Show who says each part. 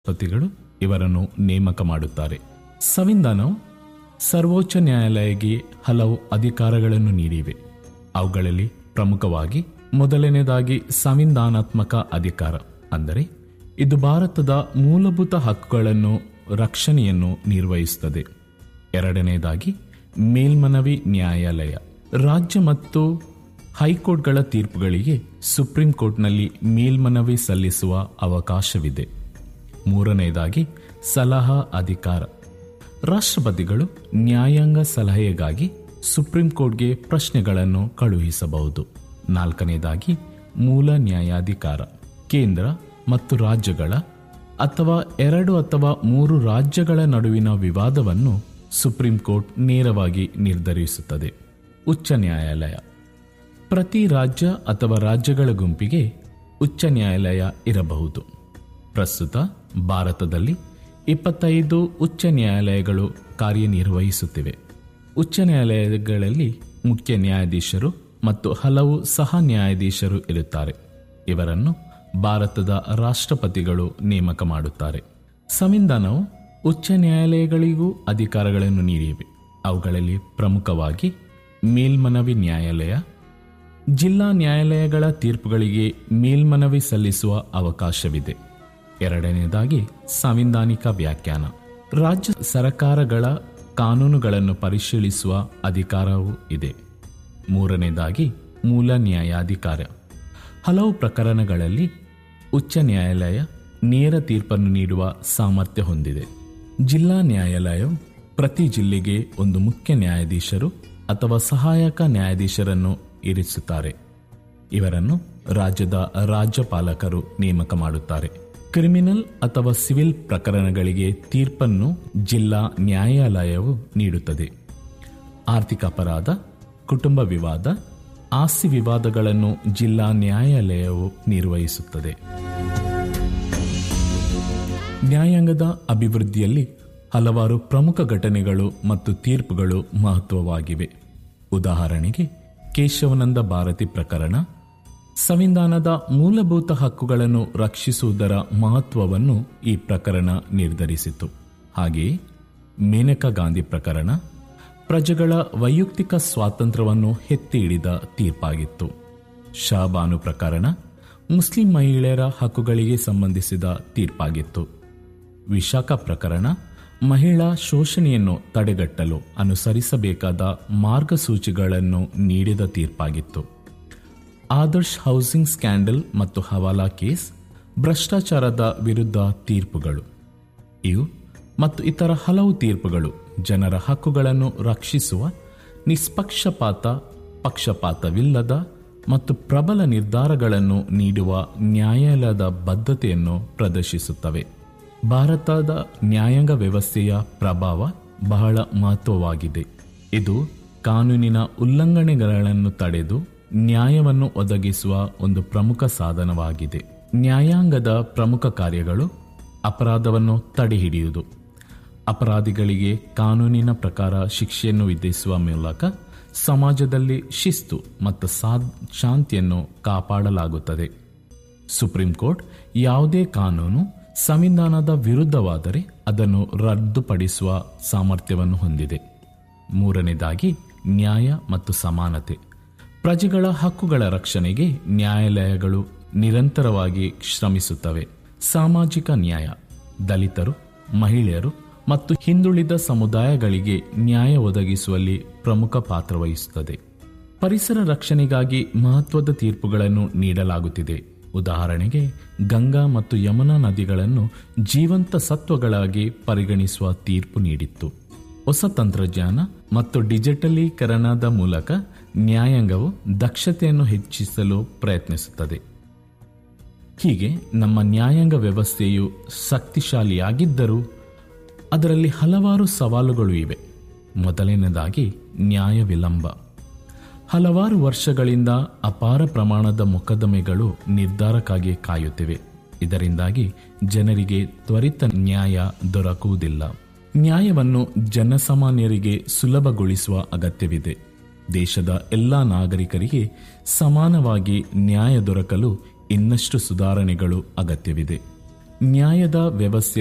Speaker 1: ಪತಿಗಳು ಇವರನ್ನು ನೇಮಕ ಮಾಡುತ್ತಾರೆ ಸಂವಿಧಾನವು ಸರ್ವೋಚ್ಚ ನ್ಯಾಯಾಲಯಕ್ಕೆ ಹಲವು ಅಧಿಕಾರಗಳನ್ನು ನೀಡಿವೆ ಅವುಗಳಲ್ಲಿ ಪ್ರಮುಖವಾಗಿ ಮೊದಲನೇದಾಗಿ ಸಂವಿಧಾನಾತ್ಮಕ ಅಧಿಕಾರ ಅಂದರೆ ಇದು ಭಾರತದ ಮೂಲಭೂತ ಹಕ್ಕುಗಳನ್ನು ರಕ್ಷಣೆಯನ್ನು ನಿರ್ವಹಿಸುತ್ತದೆ ಎರಡನೇದಾಗಿ ಮೇಲ್ಮನವಿ ನ್ಯಾಯಾಲಯ ರಾಜ್ಯ ಮತ್ತು ಹೈಕೋರ್ಟ್ಗಳ ತೀರ್ಪುಗಳಿಗೆ ಸುಪ್ರೀಂ ಕೋರ್ಟ್ನಲ್ಲಿ ಮೇಲ್ಮನವಿ ಸಲ್ಲಿಸುವ ಅವಕಾಶವಿದೆ ಮೂರನೆಯದಾಗಿ ಸಲಹಾ ಅಧಿಕಾರ ರಾಷ್ಟ್ರಪತಿಗಳು ನ್ಯಾಯಾಂಗ ಸಲಹೆಗಾಗಿ ಸುಪ್ರೀಂ ಕೋರ್ಟ್ಗೆ ಪ್ರಶ್ನೆಗಳನ್ನು ಕಳುಹಿಸಬಹುದು ನಾಲ್ಕನೇದಾಗಿ ಮೂಲ ನ್ಯಾಯಾಧಿಕಾರ ಕೇಂದ್ರ ಮತ್ತು ರಾಜ್ಯಗಳ ಅಥವಾ ಎರಡು ಅಥವಾ ಮೂರು ರಾಜ್ಯಗಳ ನಡುವಿನ ವಿವಾದವನ್ನು ಸುಪ್ರೀಂ ಕೋರ್ಟ್ ನೇರವಾಗಿ ನಿರ್ಧರಿಸುತ್ತದೆ ಉಚ್ಚ ನ್ಯಾಯಾಲಯ ಪ್ರತಿ ರಾಜ್ಯ ಅಥವಾ ರಾಜ್ಯಗಳ ಗುಂಪಿಗೆ ಉಚ್ಚ ನ್ಯಾಯಾಲಯ ಇರಬಹುದು ಪ್ರಸ್ತುತ ಭಾರತದಲ್ಲಿ ಇಪ್ಪತ್ತೈದು ಉಚ್ಚ ನ್ಯಾಯಾಲಯಗಳು ಕಾರ್ಯನಿರ್ವಹಿಸುತ್ತಿವೆ ಉಚ್ಚ ನ್ಯಾಯಾಲಯಗಳಲ್ಲಿ ಮುಖ್ಯ ನ್ಯಾಯಾಧೀಶರು ಮತ್ತು ಹಲವು ಸಹ ನ್ಯಾಯಾಧೀಶರು ಇರುತ್ತಾರೆ ಇವರನ್ನು ಭಾರತದ ರಾಷ್ಟ್ರಪತಿಗಳು ನೇಮಕ ಮಾಡುತ್ತಾರೆ ಸಂವಿಧಾನವು ಉಚ್ಚ ನ್ಯಾಯಾಲಯಗಳಿಗೂ ಅಧಿಕಾರಗಳನ್ನು ನೀಡಿವೆ ಅವುಗಳಲ್ಲಿ ಪ್ರಮುಖವಾಗಿ ಮೇಲ್ಮನವಿ ನ್ಯಾಯಾಲಯ ಜಿಲ್ಲಾ ನ್ಯಾಯಾಲಯಗಳ ತೀರ್ಪುಗಳಿಗೆ ಮೇಲ್ಮನವಿ ಸಲ್ಲಿಸುವ ಅವಕಾಶವಿದೆ ಎರಡನೇದಾಗಿ ಸಾಂವಿಧಾನಿಕ ವ್ಯಾಖ್ಯಾನ ರಾಜ್ಯ ಸರ್ಕಾರಗಳ ಕಾನೂನುಗಳನ್ನು ಪರಿಶೀಲಿಸುವ ಅಧಿಕಾರವೂ ಇದೆ ಮೂರನೇದಾಗಿ ಮೂಲ ನ್ಯಾಯಾಧಿಕಾರ ಹಲವು ಪ್ರಕರಣಗಳಲ್ಲಿ ಉಚ್ಚ ನ್ಯಾಯಾಲಯ ನೇರ ತೀರ್ಪನ್ನು ನೀಡುವ ಸಾಮರ್ಥ್ಯ ಹೊಂದಿದೆ ಜಿಲ್ಲಾ ನ್ಯಾಯಾಲಯವು ಪ್ರತಿ ಜಿಲ್ಲೆಗೆ ಒಂದು ಮುಖ್ಯ ನ್ಯಾಯಾಧೀಶರು ಅಥವಾ ಸಹಾಯಕ ನ್ಯಾಯಾಧೀಶರನ್ನು ಇರಿಸುತ್ತಾರೆ ಇವರನ್ನು ರಾಜ್ಯದ ರಾಜ್ಯಪಾಲಕರು ನೇಮಕ ಮಾಡುತ್ತಾರೆ ಕ್ರಿಮಿನಲ್ ಅಥವಾ ಸಿವಿಲ್ ಪ್ರಕರಣಗಳಿಗೆ ತೀರ್ಪನ್ನು ಜಿಲ್ಲಾ ನ್ಯಾಯಾಲಯವು ನೀಡುತ್ತದೆ ಆರ್ಥಿಕ ಅಪರಾಧ ಕುಟುಂಬ ವಿವಾದ ಆಸ್ತಿ ವಿವಾದಗಳನ್ನು ಜಿಲ್ಲಾ ನ್ಯಾಯಾಲಯವು ನಿರ್ವಹಿಸುತ್ತದೆ ನ್ಯಾಯಾಂಗದ ಅಭಿವೃದ್ಧಿಯಲ್ಲಿ ಹಲವಾರು ಪ್ರಮುಖ ಘಟನೆಗಳು ಮತ್ತು ತೀರ್ಪುಗಳು ಮಹತ್ವವಾಗಿವೆ ಉದಾಹರಣೆಗೆ ಕೇಶವನಂದ ಭಾರತಿ ಪ್ರಕರಣ ಸಂವಿಧಾನದ ಮೂಲಭೂತ ಹಕ್ಕುಗಳನ್ನು ರಕ್ಷಿಸುವುದರ ಮಹತ್ವವನ್ನು ಈ ಪ್ರಕರಣ ನಿರ್ಧರಿಸಿತು ಹಾಗೆಯೇ ಮೇನಕಾ ಗಾಂಧಿ ಪ್ರಕರಣ ಪ್ರಜೆಗಳ ವೈಯಕ್ತಿಕ ಸ್ವಾತಂತ್ರ್ಯವನ್ನು ಎತ್ತಿ ಹಿಡಿದ ತೀರ್ಪಾಗಿತ್ತು ಶಾಬಾನು ಪ್ರಕರಣ ಮುಸ್ಲಿಂ ಮಹಿಳೆಯರ ಹಕ್ಕುಗಳಿಗೆ ಸಂಬಂಧಿಸಿದ ತೀರ್ಪಾಗಿತ್ತು ವಿಶಾಖ ಪ್ರಕರಣ ಮಹಿಳಾ ಶೋಷಣೆಯನ್ನು ತಡೆಗಟ್ಟಲು ಅನುಸರಿಸಬೇಕಾದ ಮಾರ್ಗಸೂಚಿಗಳನ್ನು ನೀಡಿದ ತೀರ್ಪಾಗಿತ್ತು ಆದರ್ಶ್ ಹೌಸಿಂಗ್ ಸ್ಕ್ಯಾಂಡಲ್ ಮತ್ತು ಹವಾಲಾ ಕೇಸ್ ಭ್ರಷ್ಟಾಚಾರದ ವಿರುದ್ಧ ತೀರ್ಪುಗಳು ಇವು ಮತ್ತು ಇತರ ಹಲವು ತೀರ್ಪುಗಳು ಜನರ ಹಕ್ಕುಗಳನ್ನು ರಕ್ಷಿಸುವ ನಿಷ್ಪಕ್ಷಪಾತ ಪಕ್ಷಪಾತವಿಲ್ಲದ ಮತ್ತು ಪ್ರಬಲ ನಿರ್ಧಾರಗಳನ್ನು ನೀಡುವ ನ್ಯಾಯಾಲಯದ ಬದ್ಧತೆಯನ್ನು ಪ್ರದರ್ಶಿಸುತ್ತವೆ ಭಾರತದ ನ್ಯಾಯಾಂಗ ವ್ಯವಸ್ಥೆಯ ಪ್ರಭಾವ ಬಹಳ ಮಹತ್ವವಾಗಿದೆ ಇದು ಕಾನೂನಿನ ಉಲ್ಲಂಘನೆಗಳನ್ನು ತಡೆದು ನ್ಯಾಯವನ್ನು ಒದಗಿಸುವ ಒಂದು ಪ್ರಮುಖ ಸಾಧನವಾಗಿದೆ ನ್ಯಾಯಾಂಗದ ಪ್ರಮುಖ ಕಾರ್ಯಗಳು ಅಪರಾಧವನ್ನು ತಡೆಹಿಡಿಯುವುದು ಅಪರಾಧಿಗಳಿಗೆ ಕಾನೂನಿನ ಪ್ರಕಾರ ಶಿಕ್ಷೆಯನ್ನು ವಿಧಿಸುವ ಮೂಲಕ ಸಮಾಜದಲ್ಲಿ ಶಿಸ್ತು ಮತ್ತು ಸಾಧ್ ಶಾಂತಿಯನ್ನು ಕಾಪಾಡಲಾಗುತ್ತದೆ ಸುಪ್ರೀಂ ಕೋರ್ಟ್ ಯಾವುದೇ ಕಾನೂನು ಸಂವಿಧಾನದ ವಿರುದ್ಧವಾದರೆ ಅದನ್ನು ರದ್ದುಪಡಿಸುವ ಸಾಮರ್ಥ್ಯವನ್ನು ಹೊಂದಿದೆ ಮೂರನೇದಾಗಿ ನ್ಯಾಯ ಮತ್ತು ಸಮಾನತೆ ಪ್ರಜೆಗಳ ಹಕ್ಕುಗಳ ರಕ್ಷಣೆಗೆ ನ್ಯಾಯಾಲಯಗಳು ನಿರಂತರವಾಗಿ ಶ್ರಮಿಸುತ್ತವೆ ಸಾಮಾಜಿಕ ನ್ಯಾಯ ದಲಿತರು ಮಹಿಳೆಯರು ಮತ್ತು ಹಿಂದುಳಿದ ಸಮುದಾಯಗಳಿಗೆ ನ್ಯಾಯ ಒದಗಿಸುವಲ್ಲಿ ಪ್ರಮುಖ ಪಾತ್ರ ವಹಿಸುತ್ತದೆ ಪರಿಸರ ರಕ್ಷಣೆಗಾಗಿ ಮಹತ್ವದ ತೀರ್ಪುಗಳನ್ನು ನೀಡಲಾಗುತ್ತಿದೆ ಉದಾಹರಣೆಗೆ ಗಂಗಾ ಮತ್ತು ಯಮುನಾ ನದಿಗಳನ್ನು ಜೀವಂತ ಸತ್ವಗಳಾಗಿ ಪರಿಗಣಿಸುವ ತೀರ್ಪು ನೀಡಿತ್ತು ಹೊಸ ತಂತ್ರಜ್ಞಾನ ಮತ್ತು ಡಿಜಿಟಲೀಕರಣದ ಮೂಲಕ ನ್ಯಾಯಾಂಗವು ದಕ್ಷತೆಯನ್ನು ಹೆಚ್ಚಿಸಲು ಪ್ರಯತ್ನಿಸುತ್ತದೆ ಹೀಗೆ ನಮ್ಮ ನ್ಯಾಯಾಂಗ ವ್ಯವಸ್ಥೆಯು ಶಕ್ತಿಶಾಲಿಯಾಗಿದ್ದರೂ ಅದರಲ್ಲಿ ಹಲವಾರು ಸವಾಲುಗಳು ಇವೆ ಮೊದಲನೇದಾಗಿ ನ್ಯಾಯ ವಿಳಂಬ ಹಲವಾರು ವರ್ಷಗಳಿಂದ ಅಪಾರ ಪ್ರಮಾಣದ ಮೊಕದ್ದಮೆಗಳು ನಿರ್ಧಾರಕ್ಕಾಗಿ ಕಾಯುತ್ತಿವೆ ಇದರಿಂದಾಗಿ ಜನರಿಗೆ ತ್ವರಿತ ನ್ಯಾಯ ದೊರಕುವುದಿಲ್ಲ ನ್ಯಾಯವನ್ನು ಜನಸಾಮಾನ್ಯರಿಗೆ ಸುಲಭಗೊಳಿಸುವ ಅಗತ್ಯವಿದೆ ದೇಶದ ಎಲ್ಲ ನಾಗರಿಕರಿಗೆ ಸಮಾನವಾಗಿ ನ್ಯಾಯ ದೊರಕಲು ಇನ್ನಷ್ಟು ಸುಧಾರಣೆಗಳು ಅಗತ್ಯವಿದೆ ನ್ಯಾಯದ ವ್ಯವಸ್ಥೆ